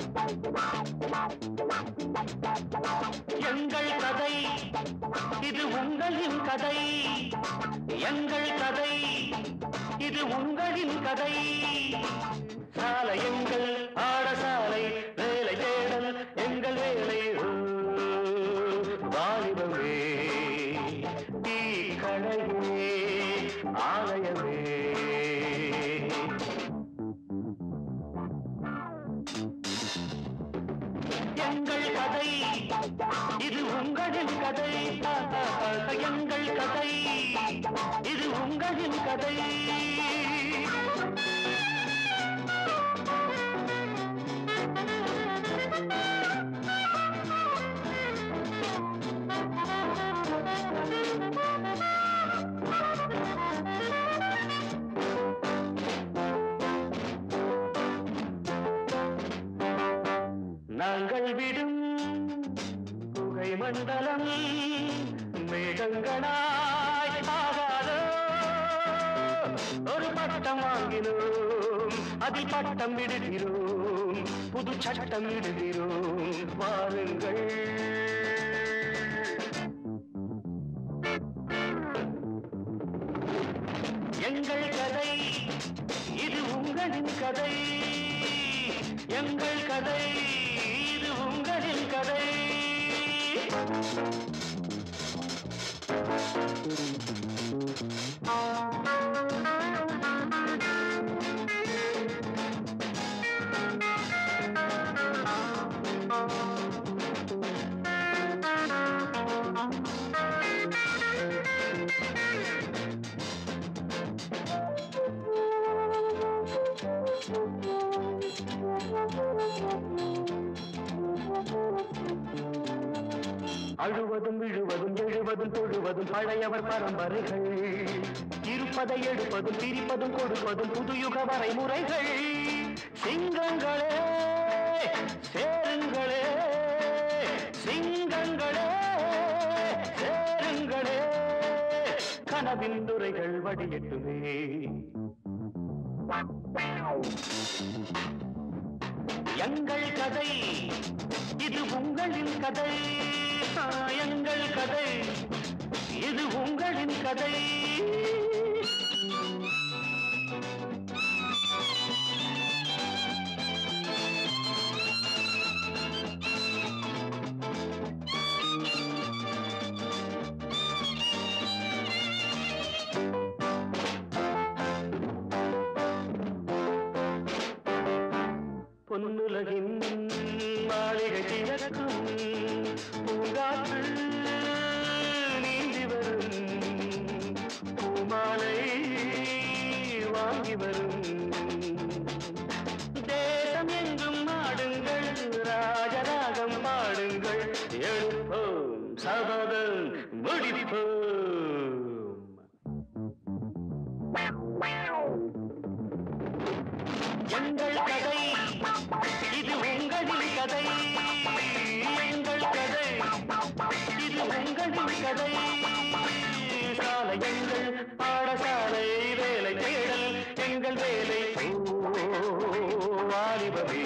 எங்கள் கதை இது உங்களின் கதை எங்கள் கதை இது உங்களின் கதை சாலை எங்கள் ஆடசாலை வேலை தேடல் எங்கள் வேலை ஓ, வாலிபமே தீ கடையே ஆலயமே எங்கள் கதை இது உங்களின் கதை எங்கள் கதை இது உங்களின் கதை நாங்கள் விடும் புகை மண்டலம் மேகங்களாய் ஆகாதோ ஒரு பட்டம் வாங்கினோம் அதில் பட்டம் விடுகிறோம் புது சட்டம் விடுகிறோம் வாருங்கள் எங்கள் கதை இது உங்களின் கதை எங்கள் கதை இது உங்களின் கதை அழுவதும் விழுவதும் எழுவதும் தொழுவதும் பழையவர் பரம்பரைகள் இருப்பதை எடுப்பதும் பிரிப்பதும் கொடுப்பதும் புதுயுக வரைமுறைகள் சிங்கங்களே சேருங்களே சிங்கங்களே சேருங்களே கனவின் துறைகள் வடியட்டுமே எங்கள் கதை இது உங்களின் கதை ஆ, எங்கள் கதை இது உங்களின் கதை பொன்னுலகின் மாளிகை திறக்கும் பூங்காற்று நீந்தி வரும் பூமாலை வாங்கி வரும் தேசம் எங்கும் ஆடுங்கள் ராஜராகம் பாடுங்கள் எழுப்போம் சபதம் முடிப்போம் எங்கள் கதை இது உங்களின் கதை எங்கள் கதை இது உங்களின் கதை சாலை எங்கள் பாடசாலை வேலை தேடல் எங்கள் வேலை ஓ, வாலிபமே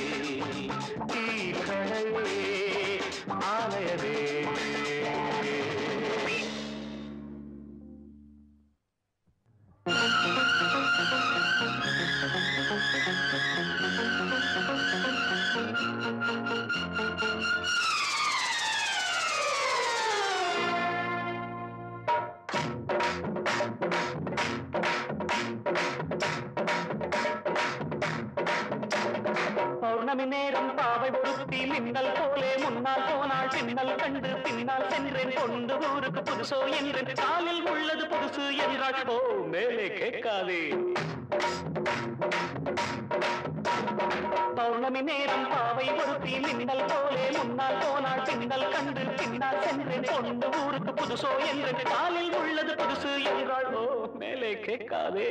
தீக்கடையே ஆலயமே பௌர்ணமி நேரம் பாவை ஒருத்தி மின்னல் போலே முன்னால் போனாள் பின்னல் கண்டு பின்னால் சென்றேன் கொண்டு ஊருக்கு புதுசோ என்றேன் காலில் உள்ளது புதுசு என்றாள் ஓ மேலே கேட்காதே பௌர்ணமி நேரம் பாவை ஒருத்தி மின்னல் போலே முன்னால் போனாள் பின்னல் கண்டு பின்னால் சென்றேன் கொண்டு ஊருக்கு புதுசோ என்றேன் காலில் உள்ளது புதுசு என்றாள் ஓ மேலே கேட்காதே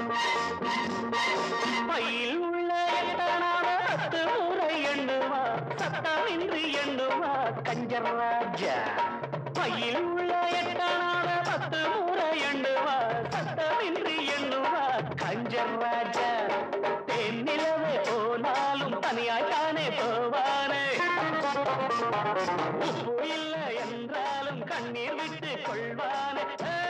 பையில் உள்ள எட்டனான பத்து முறை எண்ணுவா சத்தமின்றி எண்ணுவா கஞ்சர் ராஜா பையில் உள்ள எட்டனான பத்து முறை எண்ணுவா சத்தமின்றி எண்ணுவா கஞ்சர் ராஜா தென்னிலவே போனாலும் தனியாய் தானே போவானே உப்பு இல்லை என்றாலும் கண்ணீர் விட்டு கொள்வானே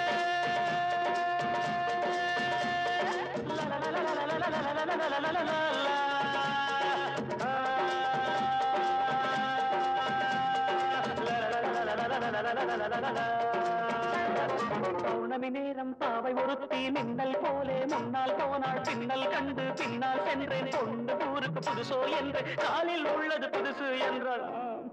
பௌர்ணமி நேரம் பாவை ஒருத்தி மின்னல் போலே முன்னால் போனாள் பின்னல் கண்டு பின்னால் சென்றேன் கொண்டு ஊருக்கு புதுசோ என்று காலில் உள்ளது புதுசு என்றாள்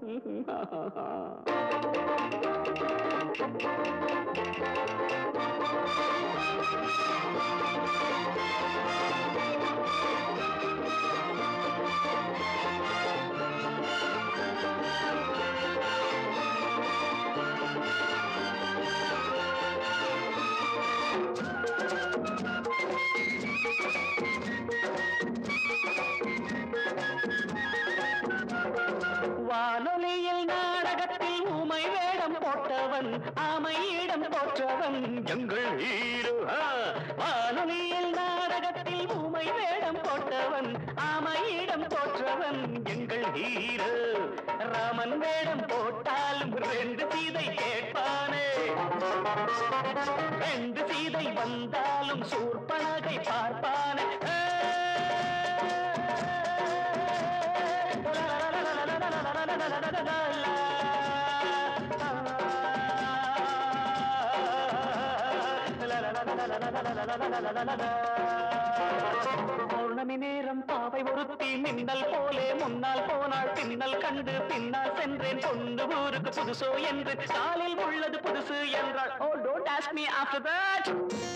வானொலியில் நாடகத்தில் ஊமை வேடம் போட்டவன் ஆமையிடம் போற்றவன் எங்கள் ஹீரோ ஆ. வானொலியில் நாடகத்தில் ஊமை வேடம் போட்டவன் ஆமையிடம் போற்றவன் எங்கள் ஹீரோ ராமன் வேடம் போட்டாலும் ரெண்டு சீதை கேட்பானே ரெண்டு சீதை வந்தாலும் சூர்பனகை பார்ப்பானே பௌர்ணமி நேரம் பாவை ஒருத்தி மின்னல் போலே முன்னால் போனாள் பின்னல் கண்டு பின்னால் சென்றேன் கொண்டு ஊருக்கு புதுசோ என்று காலில் உள்ளது புதுசு என்றாள் oh don't ask me after that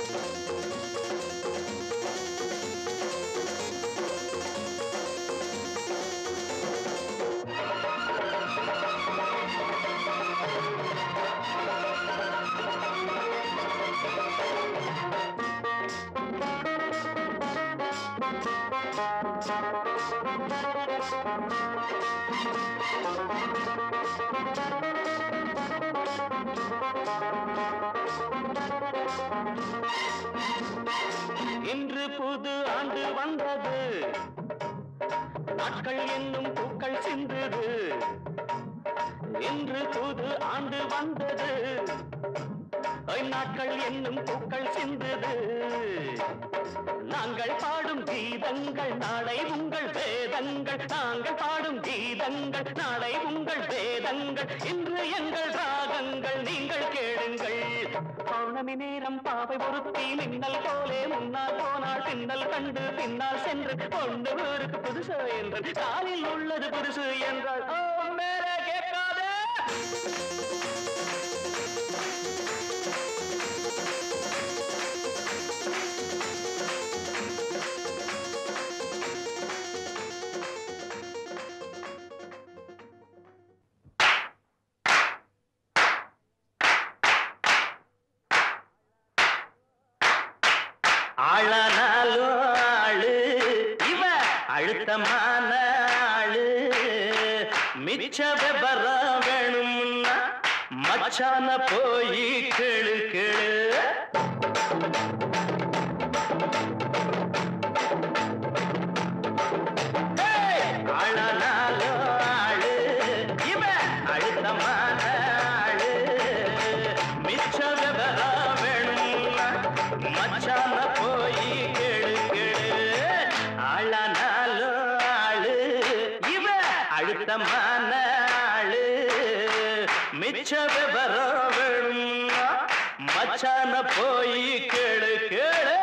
இன்று புது ஆண்டு வந்தது நாட்கள் என்னும் பூக்கள் சிந்தது இன்று புது ஆண்டு வந்தது ஐ, நாட்கள் என்னும் பூக்கள் சிந்தது நாங்கள் பாடும் கீதங்கள் நாளை உங்கள் வேதங்கள் நாங்கள் பாடும் கீதங்கள் நாளை உங்கள் வேதங்கள் இன்று எங்கள் ராகங்கள் நீங்கள் கேளுங்கள் பௌர்ணமி நேரம் பாவை ஒருத்தி மின்னல் போலே முன்னால் போனால் பின்னல் கண்டு பின்னால் சென்று கொண்டு ஊருக்கு புதுசு என்று காலில் உள்ளது புதுசு என்றால் ஓ மேலே கேட்காதே ஆளானாலும் ஆளு இவ அழுத்தமான ஆளு மிச்ச விபரம் வேணும்னா மச்சான போய் கேளு கேளு ஏய்! ஆளானாலும் ஆளு இவ அழுத்தமான ஆளு மிச்ச விபரம் வேணும்னா மச்சான போய் கேளு கேளு ஆளானாலும் ஆளு இவ அழுத்தமான ஆளு மிச்ச விவரம் வேணும்னா மச்சான போய் கேளு கேளு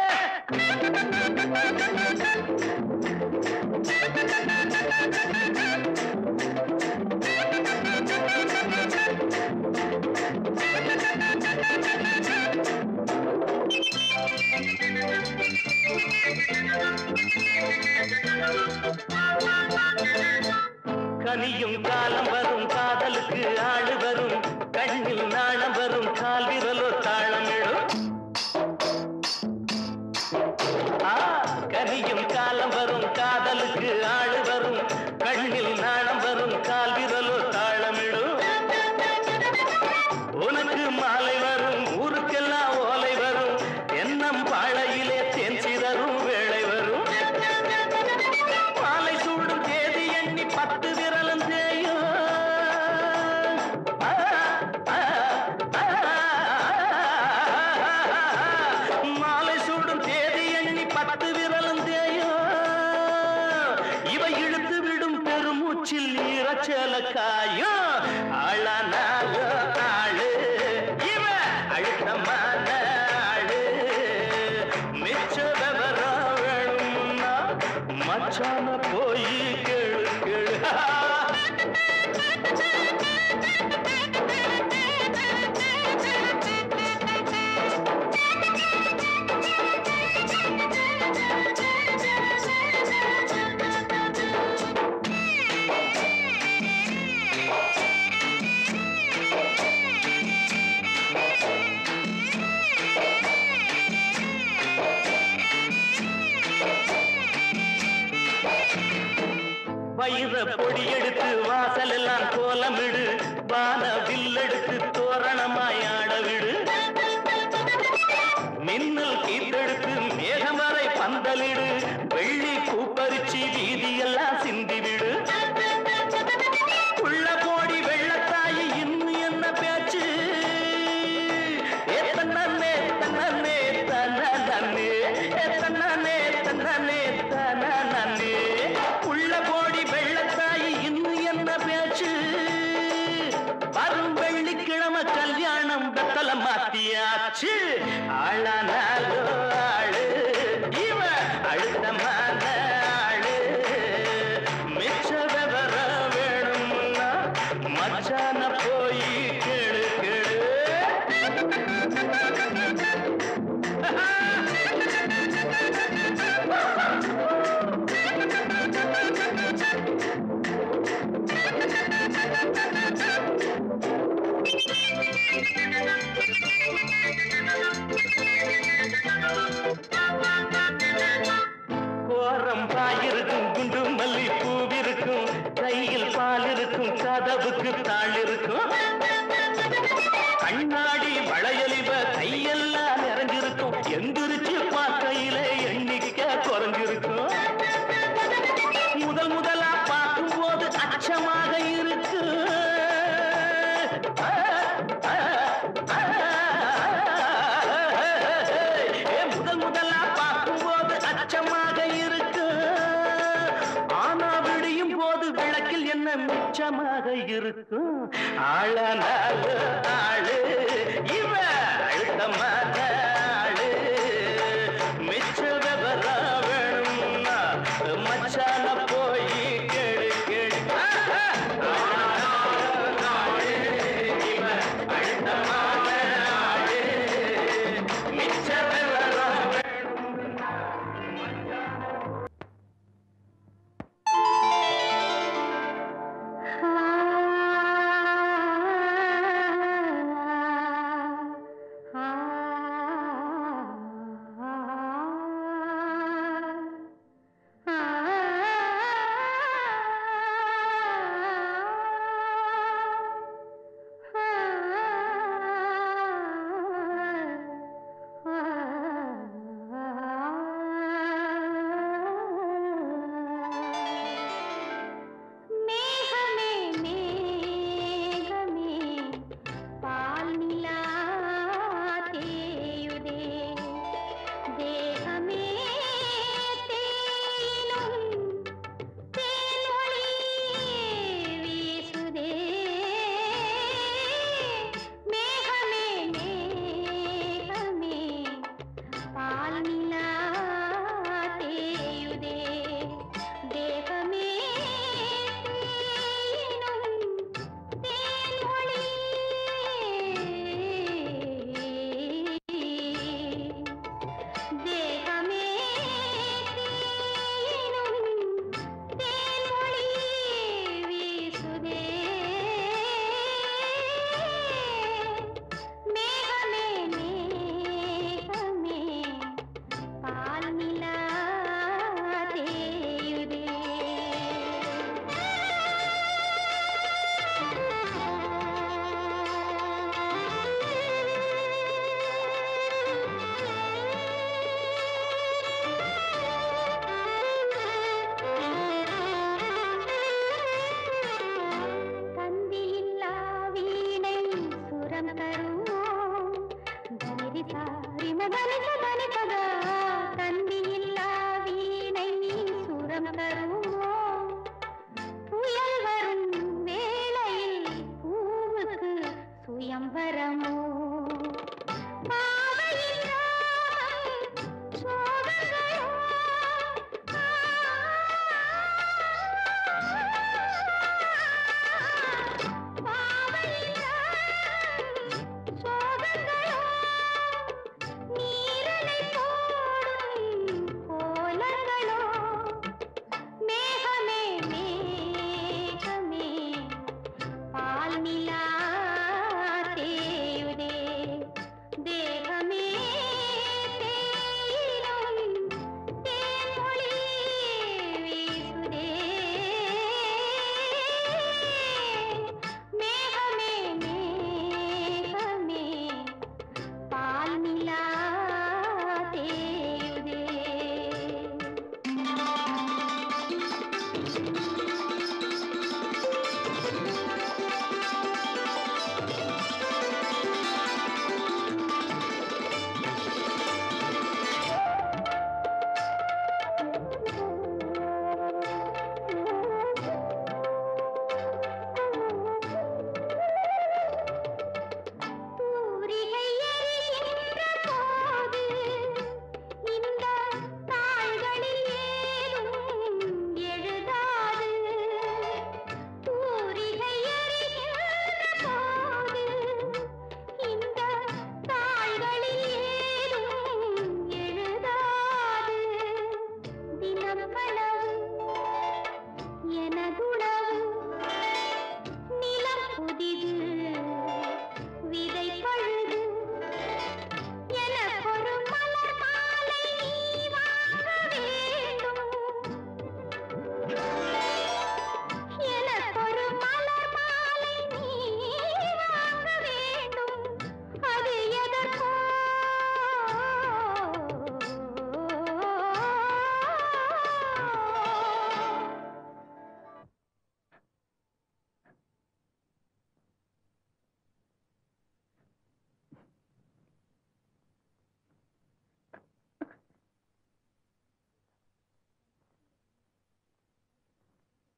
கனியும் காலம் வரும் காதலுக்கு ஆடு வரும் கண்ணில் நாணம் வரும் கால் விரலோ தாளமிடும் சேல காயும் ஆளானாலும் ஆளு இவ அழுத்தமான ஆளு மிச்ச விவரம் வேணும்னா மச்சான போய் கேளு கேளு வயிற பொடி எடுத்து வாசல் எல்லாம் கோலமிடு வான வில்லெடுத்து தோரணமாய் ஆட விடு மின்னல் கீத்தெடுத்து மேகம் வரை பந்தலிடு வெள்ளி பூப்பரிச்சி வீதியெல்லாம் சிந்திவிடு உள்ள கோடி வெள்ளத்தாயி இன்னும் என்ன பேச்சு ஏ தன்னே தன்னே தன்னே ஏ தன்னே தன்னே தன்னே உள்ள கோடி வெள்ளத்தாயி இன்னும் என்ன பேச்சு வரும் வெள்ளிக்கிழமை கல்யாணம் பெத்தல மாத்தியாச்சு ஆளானாலோ ஆளு இவ அழுத்தமான ஆளு மிச்ச விவரம் வேணும்னா மச்சான போய் கேளு கேளு கோரம் பாயிருக்கும் குண்டு மல்லி பூவிருக்கும் கையில் பால் இருக்கும் கதவுக்கு தாள் இருக்கும் கண்ணாடி வளையலிவ கையெல்லாம் நிறைஞ்சிருக்கும் எந்திரிச்சு பார்க்கையில எண்ணிக்கை குறைஞ்சிருக்கும் முதல் முதலா பார்க்கும்போது அச்சமாக இருக்கு ஏ, முதல் முதலா பார்க்கும்போது அச்சமாக இருக்கு ஆனா விடியும் போது விளக்கில் என்ன மிச்சமாக இருக்கும் ஆளானால ஆளு இவ அழுத்தமான ஆளு மிச்ச விவரம் வேணும்னா மச்சான போய் கேளு கேளு ஆஹா! ஆளானால ஆளு, இவ அழுத்தமான ஆளு, மிச்ச விவரம் வேணும்னா ஆ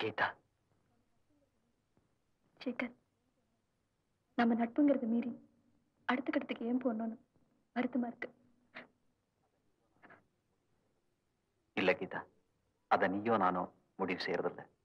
கீதா சேகர் நம்ம நட்புங்கிறத மீறி அடுத்த கட்டத்துக்கு ஏன் போகணும்னு வருத்தமா இருக்கு இல்ல கீதா அத நீயோ நானோ முடிவு செய்யறதில்ல